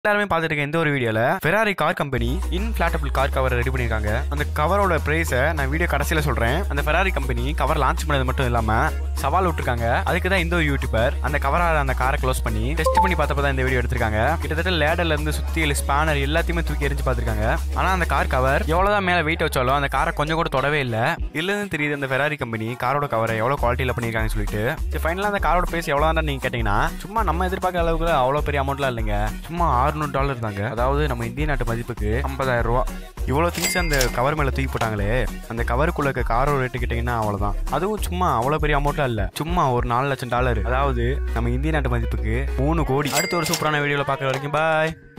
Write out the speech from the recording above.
எல்லாருமே பார்த்துட்டு இருக்க இந்த ஒரு வீடியோல Ferrari car company inflatable car cover ready பண்ணிருக்காங்க அந்த கவரோட பிரைஸை நான் வீடியோ கடைசியில சொல்றேன் அந்த ஃபெராரி கம்பெனி கவர் லான்ச் பண்ணது மட்டும் இல்லாம சவால் விட்டுருக்காங்க அதுக்கு தான் இந்த ஒரு யூடியூபர் அந்த கவரால அந்த காரை க்ளோஸ் பண்ணி டெஸ்ட் பண்ணி பார்த்தப்ப தான் இந்த வீடியோ எடுத்திருக்காங்க கிட்டத்தட்ட லேடர்ல இருந்து சுத்தியல் ஸ்பேனர் எல்லாத்தையுமே தூக்கி எரிஞ்சு பார்த்திருக்காங்க ஆனா அந்த கார் கவர் எவ்வளவுதான் மேல வெயிட் வச்சாலும் அந்த காரை கொஞ்சம் கூட தொடவே இல்லை இதுல இருந்து தெரியுது அந்த ஃபெராரி கம்பெனி காரோட கவரை எவ்வளவு குவாலிட்டியில பண்ணிருக்காங்கன்னு சொல்லிட்டு சரி ஃபைனலாக அந்த காரோட பிரைஸ் எவ்வளோ நீங்க கேட்டீங்கன்னா சும்மா நம்ம எதிர்பார்க்குற அளவுக்கு அவ்வளோ பெரிய அமௌண்ட்லாம் இல்லைங்க சும்மா 600 டாலர் தாங்க அதாவது நம்ம இந்திய நாட்டு மதிப்புக்கு 50000 ரூபா இவ்வளோ திங்ஸ் அந்த கவர் மேலே தூக்கி போட்டாங்களே அந்த கவருக்குள்ள இருக்க காரோட ரேட்டு கேட்டிங்கன்னா அவ்வளோதான் அதுவும் சும்மா அவ்வளோ பெரிய அமௌண்ட்லாம் இல்லை சும்மா ஒரு நாலு லட்சம் டாலர் அதாவது நம்ம இந்திய நாட்டு மதிப்புக்கு மூணு கோடி அடுத்த ஒரு சூப்பரான வீடியோவில் பார்க்குற வரைக்கும் பாய்